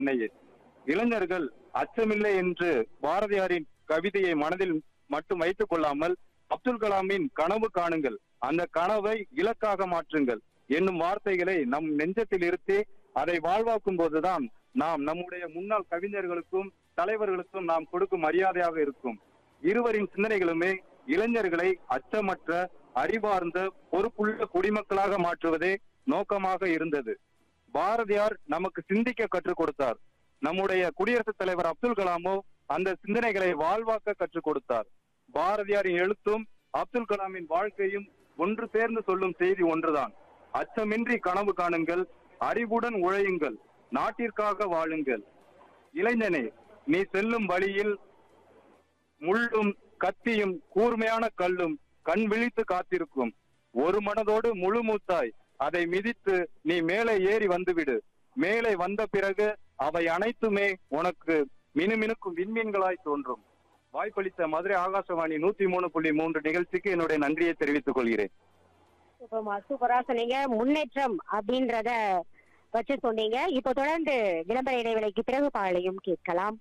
சென்னையே இளைஞர்கள் அச்சமில்லை என்று பாரதியாரின் கவிதையை மனதில் மட்டும் வைத்துக் கொள்ளாமல் அப்துல் கலாமின் கனவு காணுங்கள் அந்த கனவை இலக்காக மாற்றுங்கள் என்னும் வார்த்தைகளை நம் நெஞ்சத்தில் இருத்தி அதை வாழ்வாக்கும் போதுதான் நாம் நம்முடைய முன்னாள் கவிஞர்களுக்கும் தலைவர்களுக்கும் நாம் கொடுக்கும் மரியாதையாக இருக்கும் இருவரின் சிந்தனைகளுமே இளைஞர்களை அச்சமற்ற அறிவார்ந்த பொறுப்புள்ள குடிமக்களாக மாற்றுவதே நோக்கமாக இருந்தது பாரதியார் நமக்கு சிந்திக்க கற்றுக் கொடுத்தார் நம்முடைய குடியரசுத் தலைவர் அப்துல் கலாமோ அந்த சிந்தனைகளை வாழ்வாக்க கற்றுக் கொடுத்தார் பாரதியாரின் எழுத்தும் அப்துல் கலாமின் வாழ்க்கையும் ஒன்று சேர்ந்து சொல்லும் செய்தி ஒன்றுதான் அச்சமின்றி கனவு காணுங்கள் அறிவுடன் உழையுங்கள் நாட்டிற்காக வாழுங்கள் இளைஞனே நீ செல்லும் வழியில் முள்ளும் கத்தியும் கூர்மையான கல்லும் கண் விழித்து காத்திருக்கும் ஒரு மனதோடு முழு மூத்தாய் அதை மிதித்து நீ மேலே ஏறி வந்துவிடு மேலே வந்த பிறகு அவை அனைத்துமே உனக்கு மினுமினுக்கும் விண்மீன்களாய் தோன்றும் வாய்ப்பளித்த மதுரை ஆகாசவாணி நூத்தி மூணு புள்ளி மூன்று நிகழ்ச்சிக்கு என்னுடைய நன்றியை தெரிவித்துக் கொள்கிறேன் சூப்பர்மா சூப்பரா சொன்னீங்க முன்னேற்றம் அப்படின்றத வச்சு சொன்னீங்க இப்போ தொடர்ந்து விளம்பர இடைவேளைக்கு பிறகு பாடலையும் கேட்கலாம்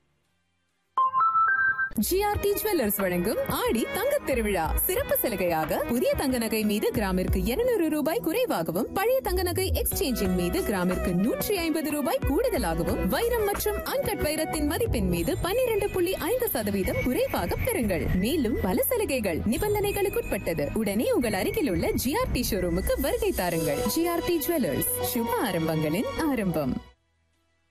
ஜிஆர்டி ஜுவல்லர்ஸ் வழங்கும் ஆடி தங்கத் திருவிழா சிறப்பு சலுகையாக புதிய தங்க நகை மீது கிராமிற்கு 200 ரூபாய் குறைவாகவும் பழைய தங்க நகை எக்ஸ்சேஞ்சின் மீது கிராமிற்கு நூற்றி ஐம்பது ரூபாய் கூடுதலாகவும் வைரம் மற்றும் அன்கட் வைரத்தின் மதிப்பின் மீது 12.5% புள்ளி ஐந்து சதவீதம் குறைவாக பெறுங்கள் மேலும் பல சலுகைகள் நிபந்தனைகளுக்குட்பட்டது உடனே உங்கள் அருகில் உள்ள ஜிஆர்டி ஷோரூமுக்கு வருகை தாருங்கள் ஜிஆர்டி ஜுவல்லர்ஸ் சுப ஆரம்பங்களின் ஆரம்பம்